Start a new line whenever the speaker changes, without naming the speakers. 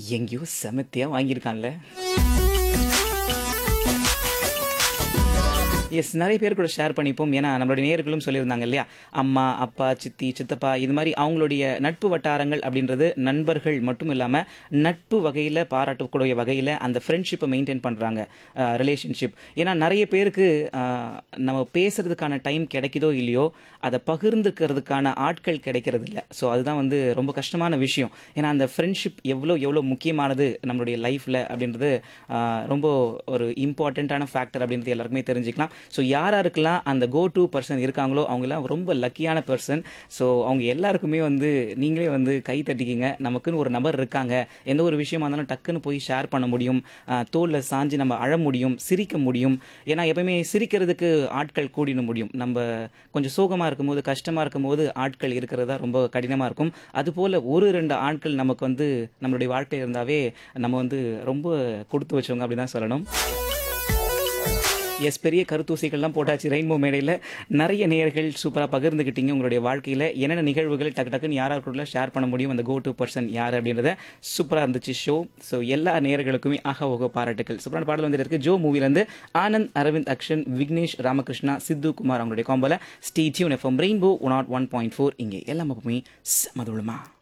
எங்கேயோ செமத்தியா வாங்கியிருக்கான்ல எஸ் நிறைய பேர் கூட ஷேர் பண்ணிப்போம் ஏன்னா நம்மளுடைய நேயர்களும் சொல்லியிருந்தாங்க இல்லையா அம்மா அப்பா சித்தி சித்தப்பா இது மாதிரி அவங்களுடைய நட்பு வட்டாரங்கள் அப்படின்றது நண்பர்கள் மட்டும் இல்லாமல் நட்பு வகையில் பாராட்டக்கூடிய வகையில் அந்த ஃப்ரெண்ட்ஷிப்பை மெயின்டைன் பண்ணுறாங்க ரிலேஷன்ஷிப் ஏன்னா நிறைய பேருக்கு ஆஹ், நம்ம பேசுறதுக்கான டைம் கிடைக்குதோ இல்லையோ அதை பகிர்ந்துக்கிறதுக்கான ஆட்கள் கிடைக்கிறது இல்லை ஸோ அதுதான் வந்து ரொம்ப கஷ்டமான விஷயம் ஏன்னா அந்த ஃப்ரெண்ட்ஷிப் எவ்வளோ எவ்வளோ முக்கியமானது நம்மளுடைய லைஃப்பில் அப்படின்றது ஆஹ், ரொம்ப ஒரு இம்பார்ட்டண்ட்டான ஃபேக்டர் அப்படின்றது எல்லாருக்குமே தெரிஞ்சுக்கலாம் ஸோ யார் யாருக்கெல்லாம் அந்த கோ டு பர்சன் இருக்காங்களோ அவங்கெல்லாம் ரொம்ப லக்கியான பர்சன் ஸோ அவங்க எல்லாருக்குமே வந்து நீங்களே வந்து கை தட்டிக்கிங்க நமக்குன்னு ஒரு நபர் இருக்காங்க எந்த ஒரு விஷயமா இருந்தாலும் டக்குன்னு போய் ஷேர் பண்ண முடியும் தோளில் சாஞ்சு நம்ம அழ முடியும் சிரிக்க முடியும் ஏன்னா எப்பவுமே சிரிக்கிறதுக்கு ஆட்கள் கூடின முடியும் நம்ம கொஞ்சம் சோகமாக இருக்கும்போது கஷ்டமாக இருக்கும்போது ஆட்கள் இருக்கிறதா ரொம்ப கடினமாக இருக்கும் அதுபோல் ஒரு ரெண்டு ஆட்கள் நமக்கு வந்து நம்மளுடைய வாழ்க்கையில் இருந்தாவே நம்ம வந்து ரொம்ப கொடுத்து வச்சவங்க அப்படி தான் சொல்லணும் எஸ் பெரிய கருத்தூசிகள்லாம் போட்டாச்சு ரெயின்போ மேடையில் நிறைய நேயர்கள் சூப்பராக பகிர்ந்துக்கிட்டீங்க உங்களுடைய வாழ்க்கையில் என்னென்ன நிகழ்வுகள் டக்கு டக்குன்னு யாரார் கூட ஷேர் பண்ண முடியும் அந்த கோ டு பர்சன் யார் அப்படின்றத சூப்பராக இருந்துச்சு ஷோ ஸோ எல்லா நேயர்களுக்குமே ஆஹா ஓகோ பாராட்டுகள் சூப்பரான பாடல் வந்துட்டு இருக்கு ஜோ மூவிலேருந்து ஆனந்த் அரவிந்த் அக்ஷன் விக்னேஷ் ராமகிருஷ்ணா சித்து குமார் அவங்களுடைய காம்போல stay tune FM rainbow one nought one point four இங்கே எல்லா பக்கமே மதுளமா